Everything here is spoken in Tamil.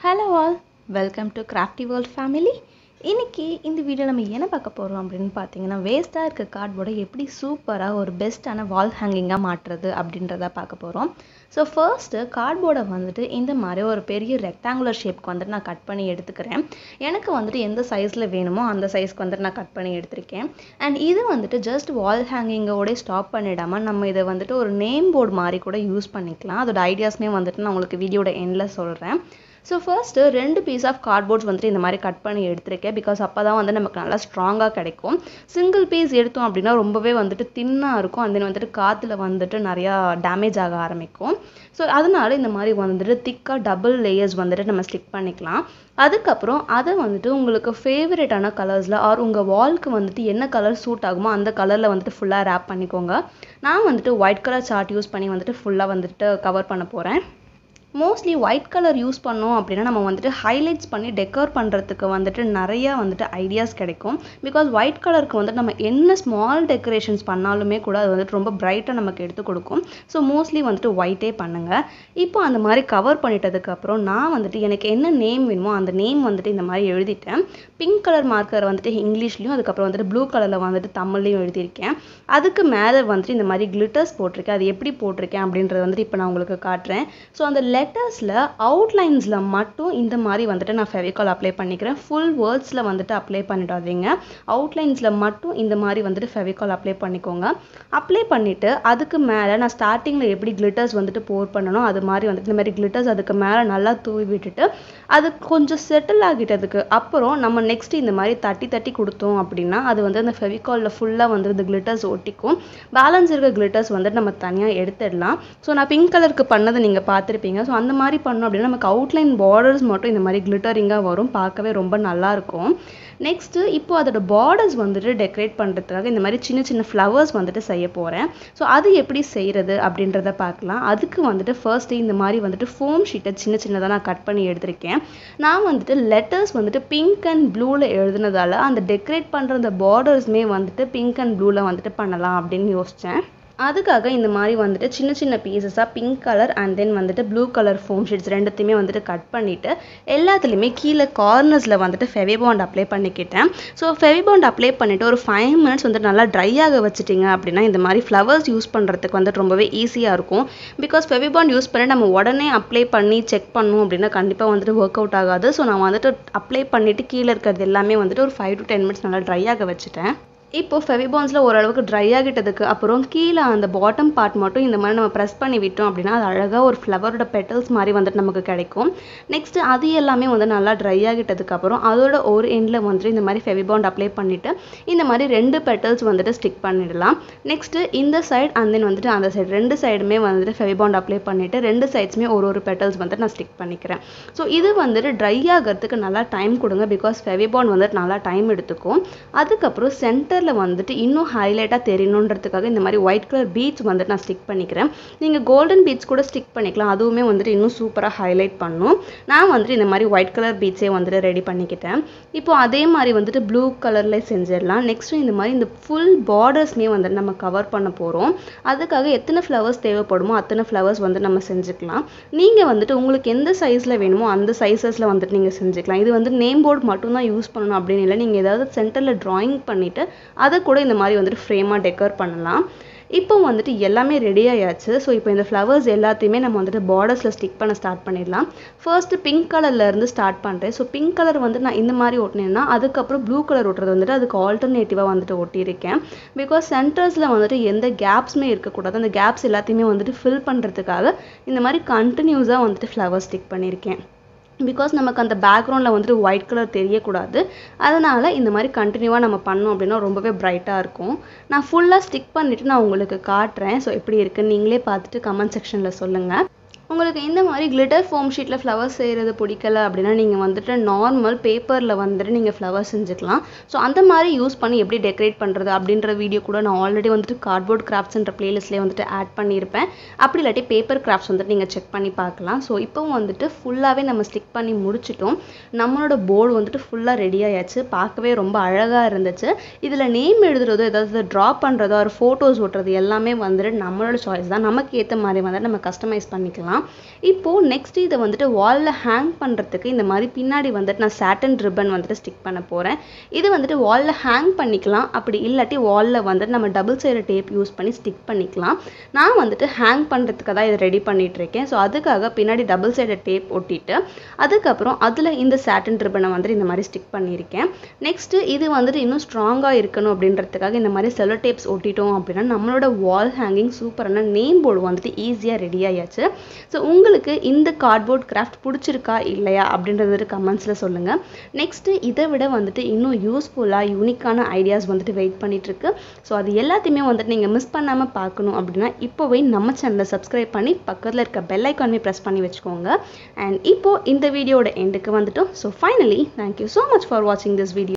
hello all welcome to crafty world family இன்னைக்கு இந்த வீடியோ நம்ம என்ன பார்க்க போகிறோம் அப்படின்னு பார்த்தீங்கன்னா வேஸ்ட்டாக இருக்க கார்ட்போர்டை எப்படி சூப்பராக ஒரு பெஸ்ட்டான வால் ஹேங்கிங்காக மாற்றுறது அப்படின்றத பார்க்க போகிறோம் ஸோ ஃபர்ஸ்ட்டு கார்ட்போர்டை வந்துட்டு இந்த மாதிரி ஒரு பெரிய ரெக்டாங்குலர் ஷேப்க்கு வந்துட்டு நான் கட் பண்ணி எடுத்துக்கிறேன் எனக்கு வந்துட்டு எந்த சைஸில் வேணுமோ அந்த சைஸ்க்கு வந்துட்டு நான் கட் பண்ணி எடுத்திருக்கேன் அண்ட் இது வந்துட்டு ஜஸ்ட் வால் ஹேங்கிங்கோட ஸ்டாப் பண்ணிடாமல் நம்ம இதை வந்துட்டு ஒரு நேம் போர்டு மாதிரி கூட யூஸ் பண்ணிக்கலாம் அதோட ஐடியாஸ்மே வந்துட்டு நான் உங்களுக்கு வீடியோட எண்டில் சொல்கிறேன் ஸோ ஃபர்ஸ்ட்டு ரெண்டு பீஸ் ஆஃப் கார்ட்போர்ட்ஸ் வந்துட்டு இந்த மாதிரி கட் பண்ணி எடுத்திருக்கேன் பிகாஸ் அப்போ தான் வந்து நமக்கு நல்லா ஸ்ட்ராங்காக கிடைக்கும் சிங்கிள் பீஸ் எடுத்தோம் அப்படின்னா ரொம்பவே வந்துட்டு தின்னாக இருக்கும் அந்த வந்துட்டு காற்றுல வந்துட்டு நிறையா டேமேஜ் ஆக ஆரம்பிக்கும் ஸோ அதனால இந்த மாதிரி வந்துட்டு திக்காக டபுள் லேயர்ஸ் வந்துட்டு நம்ம ஸ்டிக் பண்ணிக்கலாம் அதுக்கப்புறம் அதை வந்துட்டு உங்களுக்கு ஃபேவரட்டான கலர்ஸில் ஆர் உங்கள் வால்க்கு வந்துட்டு என்ன கலர் சூட் ஆகுமோ அந்த கலரில் வந்துட்டு ஃபுல்லாக ரேப் பண்ணிக்கோங்க நான் வந்துட்டு ஒயிட் கலர் சார்ட் யூஸ் பண்ணி வந்துட்டு ஃபுல்லாக வந்துட்டு கவர் பண்ண போகிறேன் மோஸ்ட்லி ஒயிட் கலர் யூஸ் பண்ணோம் அப்படின்னா நம்ம வந்துட்டு ஹைலைட்ஸ் பண்ணி டெக்கோர் பண்ணுறதுக்கு வந்துட்டு நிறையா வந்துட்டு ஐடியாஸ் கிடைக்கும் பிகாஸ் ஒயிட் கலருக்கு வந்துட்டு நம்ம என்ன ஸ்மால் டெக்கரேஷன்ஸ் பண்ணாலுமே கூட அது வந்துட்டு ரொம்ப பிரைட்டாக நமக்கு எடுத்து கொடுக்கும் ஸோ மோஸ்ட்லி வந்துட்டு ஒயிட்டே பண்ணுங்கள் இப்போ அந்த மாதிரி கவர் பண்ணிட்டதுக்கப்புறம் நான் வந்துட்டு எனக்கு என்ன நேம் வேணுமோ அந்த நேம் வந்துட்டு இந்த மாதிரி எழுதிட்டேன் பிங்க் கலர் மார்க்கர் வந்துட்டு இங்கிலீஷ்லையும் அதுக்கப்புறம் வந்துட்டு ப்ளூ கலரில் வந்துட்டு தமிழ்லையும் எழுதியிருக்கேன் அதுக்கு மேலே வந்துட்டு இந்த மாதிரி கிளிட்டர்ஸ் போட்டிருக்கேன் அது எப்படி போட்டிருக்கேன் அப்படின்றத வந்துட்டு இப்போ நான் உங்களுக்கு காட்டுறேன் ஸோ அந்த லெட்டர்ஸில் அவுட்லைன்ஸில் மட்டும் இந்த மாதிரி வந்துட்டு நான் ஃபெவிகால் அப்ளை பண்ணிக்கிறேன் ஃபுல் வேர்ட்ஸில் வந்துட்டு அப்ளை பண்ணிடாதீங்க அவுட்லைன்ஸில் மட்டும் இந்த மாதிரி வந்துட்டு ஃபெவிகால் அப்ளை பண்ணிக்கோங்க அப்ளை பண்ணிவிட்டு அதுக்கு மேலே நான் ஸ்டார்டிங்கில் எப்படி கிளிட்டர்ஸ் வந்துட்டு போர் பண்ணணும் அது மாதிரி வந்துட்டு இந்த மாதிரி கிளிட்டர்ஸ் அதுக்கு மேலே நல்லா தூவி விட்டுட்டு அது கொஞ்சம் செட்டில் ஆகிட்டதுக்கு அப்புறம் நம்ம நெக்ஸ்ட் இந்த மாதிரி தட்டி தட்டி கொடுத்தோம் அப்படின்னா அது வந்து அந்த ஃபெவிகாலில் ஃபுல்லாக வந்து இந்த கிளிட்டர்ஸ் ஒட்டிக்கும் பேலன்ஸ் இருக்க கிளிட்டர்ஸ் வந்துட்டு நம்ம தனியாக எடுத்துடலாம் ஸோ நான் பிங்க் கலருக்கு பண்ணதை நீங்கள் பார்த்துருப்பீங்க ஸோ அந்த மாதிரி பண்ணோம் அப்படின்னா நமக்கு அவுட்லைன் பார்டர்ஸ் மட்டும் இந்த மாதிரி கிளிட்டரிங்காக வரும் பார்க்கவே ரொம்ப நல்லாயிருக்கும் நெக்ஸ்ட்டு இப்போ அதோட பார்டர்ஸ் வந்துட்டு டெக்கரேட் பண்ணுறதுக்காக இந்த மாதிரி சின்ன சின்ன ஃப்ளவர்ஸ் வந்துட்டு செய்ய போகிறேன் ஸோ அது எப்படி செய்கிறது அப்படின்றத பார்க்கலாம் அதுக்கு வந்துட்டு ஃபர்ஸ்ட்டு இந்த மாதிரி வந்துட்டு ஃபோம் ஷீட்டை சின்ன சின்னதாக நான் கட் பண்ணி எடுத்திருக்கேன் நான் வந்துட்டு லெட்டர்ஸ் வந்துட்டு பிங்க் அண்ட் ப்ளூவில் எழுதுனதால அந்த டெக்கரேட் பண்ணுற அந்த பார்டர்ஸ்மே வந்துட்டு பிங்க் அண்ட் ப்ளூவில் வந்துட்டு பண்ணலாம் அப்படின்னு யோசித்தேன் அதுக்காக இந்த மாதிரி வந்துட்டு சின்ன சின்ன பீசஸாக பிங்க் கலர் அண்ட் தென் வந்துட்டு ப்ளூ கலர் ஃபோம் ஷீட்ஸ் ரெண்டுத்தையுமே வந்துட்டு கட் பண்ணிவிட்டு எல்லாத்துலேயுமே கீழே கார்னர்ஸில் வந்துட்டு ஃபெவிபாண்ட் அப்ளை பண்ணிக்கிட்டேன் ஸோ ஃபெவிபாண்ட் அப்ளை பண்ணிவிட்டு ஒரு ஃபைவ் மினிட்ஸ் வந்துட்டு நல்லா ட்ரை ஆக வச்சுட்டிங்க அப்படின்னா இந்த மாதிரி ஃப்ளவர்ஸ் யூஸ் பண்ணுறதுக்கு வந்துட்டு ரொம்பவே ஈஸியாக இருக்கும் பிகாஸ் ஃபெவிபாண்ட் யூஸ் பண்ணி நம்ம உடனே அப்ளை பண்ணி செக் பண்ணோம் அப்படின்னா கண்டிப்பாக வந்துட்டு ஒர்க் அவுட் ஆகாது ஸோ நான் வந்துட்டு அப்ளை பண்ணிவிட்டு கீழே இருக்கிறது எல்லாமே வந்துட்டு ஒரு ஃபைவ் டு டென் மினிட்ஸ் நல்லா ட்ரை ஆக வச்சுட்டேன் இப்போ ஃபெவிபான்ஸில் ஓரளவுக்கு ட்ரை ஆகிட்டதுக்கு அப்புறம் கீழே அந்த பாட்டம் பார்ட் மட்டும் இந்த மாதிரி நம்ம ப்ரெஸ் பண்ணி விட்டோம் அப்படின்னா அது அழகாக ஒரு ஃப்ளவரோட பெட்டல்ஸ் மாதிரி வந்துட்டு நமக்கு கிடைக்கும் நெக்ஸ்ட் அது எல்லாமே வந்து நல்லா ட்ரை ஆகிட்டதுக்கு அப்புறம் அதோட ஒரு எண்டில் வந்துட்டு இந்த மாதிரி ஃபெவிபாண்ட் அப்ளை பண்ணிவிட்டு இந்த மாதிரி ரெண்டு பெட்டல்ஸ் வந்துட்டு ஸ்டிக் பண்ணிடலாம் நெக்ஸ்ட்டு இந்த சைடு அண்ட் தென் வந்துட்டு அந்த சைடு ரெண்டு சைடுமே வந்துட்டு ஃபெவிபாண்ட் அப்ளை பண்ணிவிட்டு ரெண்டு சைட்ஸுமே ஒரு ஒரு பெட்டல்ஸ் வந்துட்டு நான் ஸ்டிக் பண்ணிக்கிறேன் ஸோ இது வந்துட்டு ட்ரை ஆகிறதுக்கு நல்லா டைம் கொடுங்க பிகாஸ் ஃபெவிபாண்ட் வந்துட்டு நல்லா டைம் எடுத்துக்கும் அதுக்கப்புறம் சென்டர் சென்டரில் வந்துட்டு இன்னும் ஹைலைட்டாக தெரியணுன்றதுக்காக இந்த மாதிரி ஒயிட் கலர் பீட்ஸ் வந்துட்டு நான் ஸ்டிக் பண்ணிக்கிறேன் நீங்கள் கோல்டன் பீட்ஸ் கூட ஸ்டிக் பண்ணிக்கலாம் அதுவுமே வந்துட்டு இன்னும் சூப்பராக ஹைலைட் பண்ணும் நான் வந்துட்டு இந்த மாதிரி ஒயிட் கலர் பீட்ஸே வந்துட்டு ரெடி பண்ணிக்கிட்டேன் இப்போ அதே மாதிரி வந்துட்டு ப்ளூ கலரில் செஞ்சிடலாம் நெக்ஸ்ட்டு இந்த மாதிரி இந்த ஃபுல் பார்டர்ஸ்மே வந்துட்டு நம்ம கவர் பண்ண போகிறோம் அதுக்காக எத்தனை ஃப்ளவர்ஸ் தேவைப்படுமோ அத்தனை ஃப்ளவர்ஸ் வந்து நம்ம செஞ்சுக்கலாம் நீங்கள் வந்துட்டு உங்களுக்கு எந்த சைஸில் வேணுமோ அந்த சைஸஸில் வந்துட்டு நீங்கள் செஞ்சுக்கலாம் இது வந்து நேம் போர்டு மட்டும்தான் யூஸ் பண்ணணும் அப்படின்னு இல்லை நீங்கள் ஏதாவது சென்டரில் ட்ராயிங் பண்ணிவிட்டு அதை கூட இந்த மாதிரி வந்துட்டு ஃப்ரேமாக டெக்கர் பண்ணலாம் இப்போ வந்துட்டு எல்லாமே ரெடி ஆயாச்சு ஸோ இப்போ இந்த ஃப்ளவர்ஸ் எல்லாத்தையுமே நம்ம வந்துட்டு பார்டர்ஸில் ஸ்டிக் பண்ண ஸ்டார்ட் பண்ணிடலாம் ஃபர்ஸ்ட்டு பிங்க் கலர்லேருந்து ஸ்டார்ட் பண்ணுறேன் ஸோ பிங்க் கலர் வந்து நான் இந்த மாதிரி ஒட்டினேன்னா அதுக்கப்புறம் ப்ளூ கலர் ஒட்டுறது வந்துட்டு அதுக்கு ஆல்டர்னேட்டிவாக வந்துட்டு ஒட்டியிருக்கேன் பிகாஸ் சென்டர்ஸில் வந்துட்டு எந்த கேப்ஸுமே இருக்கக்கூடாது அந்த கேப்ஸ் எல்லாத்தையுமே வந்துட்டு ஃபில் பண்ணுறதுக்காக இந்த மாதிரி கண்டினியூஸாக வந்துட்டு ஃப்ளவர்ஸ் ஸ்டிக் பண்ணியிருக்கேன் பிகாஸ் நமக்கு அந்த பேக்ரவுண்டில் வந்துட்டு ஒயிட் கலர் தெரியக்கூடாது அதனால் இந்த மாதிரி கண்டினியூவாக நம்ம பண்ணோம் அப்படின்னா ரொம்பவே பிரைட்டாக இருக்கும் நான் ஃபுல்லாக ஸ்டிக் பண்ணிவிட்டு நான் உங்களுக்கு காட்டுறேன் ஸோ எப்படி இருக்குன்னு நீங்களே பார்த்துட்டு கமெண்ட் செக்ஷனில் சொல்லுங்கள் உங்களுக்கு இந்த மாதிரி கிளிட்டர் ஃபோம் ஷீட்டில் ஃப்ளவர்ஸ் செய்கிறது பிடிக்கல அப்படின்னா நீங்கள் வந்துட்டு நார்மல் பேப்பரில் வந்துட்டு நீங்கள் ஃப்ளவர்ஸ் செஞ்சுக்கலாம் ஸோ அந்த மாதிரி யூஸ் பண்ணி எப்படி டெக்கரேட் பண்ணுறது அப்படின்ற வீடியோ கூட நான் ஆல்ரெடி வந்துட்டு கார்ட்போர்ட் கிராஃப்ட்ஸ்ன்ற பிளேலிஸ்ட்லேயே வந்துட்டு ஆட் பண்ணியிருப்பேன் அப்படி இல்லாட்டி பேப்பர் கிராஃப்ட்ஸ் வந்துட்டு நீங்கள் செக் பண்ணி பார்க்கலாம் ஸோ இப்போ வந்துட்டு ஃபுல்லாகவே நம்ம ஸ்டிக் பண்ணி முடிச்சிட்டோம் நம்மளோட போர்டு வந்துட்டு ஃபுல்லாக ரெடி ஆயாச்சு பார்க்கவே ரொம்ப அழகாக இருந்துச்சு இதில் நேம் எழுதுறதோ ஏதாவது ட்ரா பண்ணுறதோ ஒரு ஃபோட்டோஸ் ஓட்டுறது எல்லாமே வந்துட்டு நம்மளோட சாய்ஸ் தான் நமக்கு ஏற்ற மாதிரி வந்துட்டு நம்ம கஸ்டமைஸ் பண்ணிக்கலாம் பண்ணிக்கலாம் இப்போது நெக்ஸ்ட் இதை வந்துட்டு வாலில் ஹேங் பண்ணுறதுக்கு இந்த மாதிரி பின்னாடி வந்துட்டு நான் சாட்டன் ரிப்பன் வந்துட்டு ஸ்டிக் பண்ண போகிறேன் இது வந்துட்டு வாலில் ஹேங் பண்ணிக்கலாம் அப்படி இல்லாட்டி வாலில் வந்துட்டு நம்ம டபுள் சைடு டேப் யூஸ் பண்ணி ஸ்டிக் பண்ணிக்கலாம் நான் வந்துட்டு ஹேங் பண்ணுறதுக்கு தான் இதை ரெடி பண்ணிட்டு இருக்கேன் ஸோ அதுக்காக பின்னாடி டபுள் சைடு டேப் ஒட்டிட்டு அதுக்கப்புறம் அதில் இந்த சாட்டன் ரிப்பனை வந்துட்டு இந்த மாதிரி ஸ்டிக் பண்ணியிருக்கேன் நெக்ஸ்ட்டு இது வந்துட்டு இன்னும் ஸ்ட்ராங்காக இருக்கணும் அப்படின்றதுக்காக இந்த மாதிரி செலோ டேப்ஸ் ஒட்டிட்டோம் அப்படின்னா நம்மளோட வால் ஹேங்கிங் சூப்பரான நேம் போர்டு வந்துட்டு ஈஸியாக ரெடி ஆயாச்சு ஸோ உங்களுக்கு இந்த கார்ட்போர்ட் கிராஃப்ட் பிடிச்சிருக்கா இல்லையா அப்படின்றது கமெண்ட்ஸில் சொல்லுங்கள் நெக்ஸ்ட்டு இதை விட வந்துட்டு இன்னும் யூஸ்ஃபுல்லாக யூனிக்கான ஐடியாஸ் வந்துட்டு வெயிட் பண்ணிட்டு இருக்கு ஸோ அது எல்லாத்தையுமே வந்துட்டு நீங்கள் மிஸ் பண்ணாமல் பார்க்கணும் அப்படின்னா இப்போவே நம்ம சேனலை சப்ஸ்கிரைப் பண்ணி பக்கத்தில் இருக்க பெல் ஐக்கானுமே ப்ரெஸ் பண்ணி வச்சுக்கோங்க அண்ட் இப்போ இந்த வீடியோட எண்டுக்கு வந்துட்டோம் so finally thank you so much for வாட்சிங் திஸ் வீடியோ